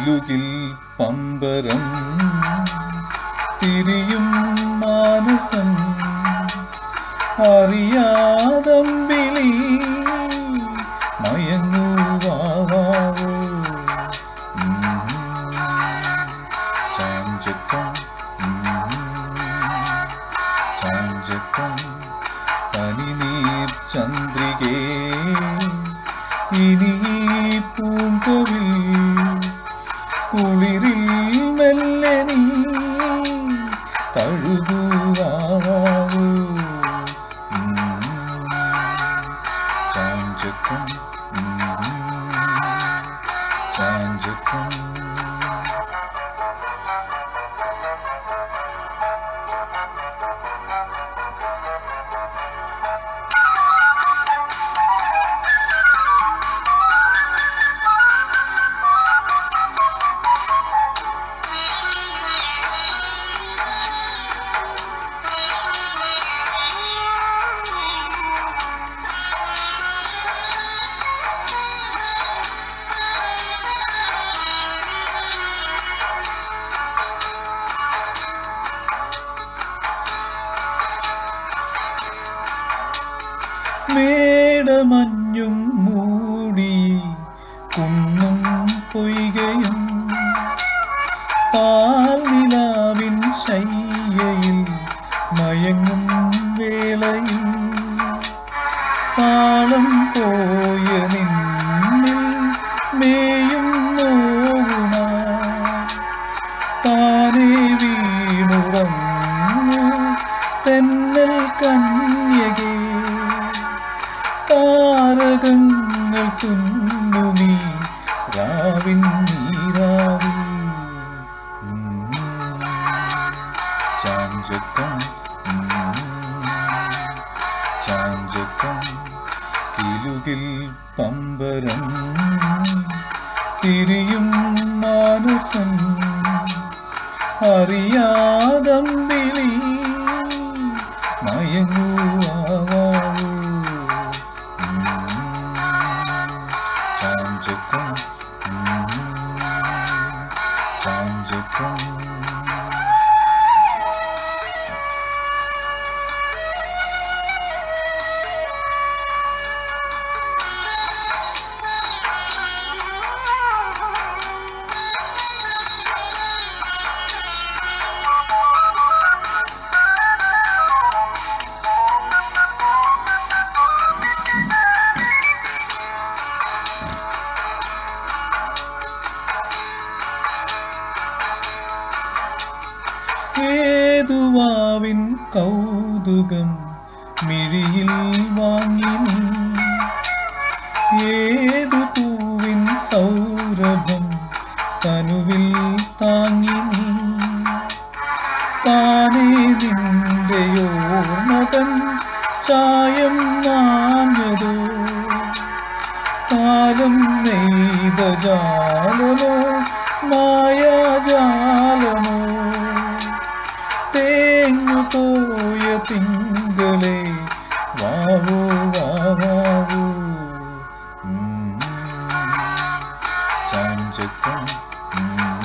കിലുകിൽ പമ്പരം തിരിയും മാനസം അറിയാതമ്പിളി മയങ്ങുവാവോ ചാഞ്ചക്കം ചാഞ്ചക്കം പനിനീർ ചന്ദ്രികേ ഇനി ഈ പൂങ്കവിൽ കുളിരിൽ മെല്ലെ നീ തഴുകുവാവൂ ചാഞ്ചക്കം ചാഞ്ചക്കം മേടമഞ്ഞും മൂടി കുന്നും പൊയ്കയും പാൽനിലാവിൻ ശയ്യയിൽ മയങ്ങും വേളയിൽ താളം പോയ നിന്നിൽ മേയും നോവുണ താനേ വീണുറങ്ങു തെന്നൽ കന്യകേ താരകങ്ങൾ തുന്നുമീ രാവിൻ നീരാവിൽ ഉം. ചാഞ്ചക്കം ഉം. ചാഞ്ചക്കം കിലുകിൽ പമ്പരം തിരിയും മാനസം അറിയാതമ്പിളി മയങ്ങുവാവൂ ചാഞ്ചക്കം ചാഞ്ചക്കം ഏതുവാവിൻ കൗതുകം മിഴിയിൽ വാങ്ങി നീ ഏതു പൂവിൻ സൗരഭം തനുവിൽ താങ്ങി നീ താനേ നിന്റെ ഓർമ്മതൻ ചായം മാഞ്ഞതോ കാലം നെയ്ത ജാലമോ മായാജാലമോ തേങ്ങു പോയ തിങ്കളെ വാവോ വാവാവോ ഉം. ചാഞ്ചക്കം ഉം.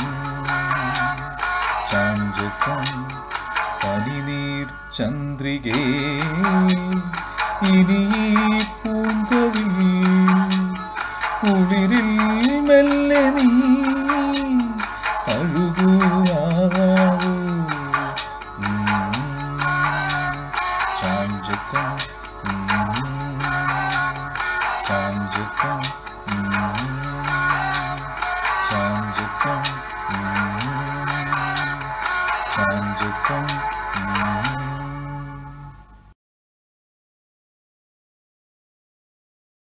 ചാഞ്ചക്കം പനിനീർ ചന്ദ്രികേ ഇനി ഈ പൂങ്കവിൽ കുളിരിൽ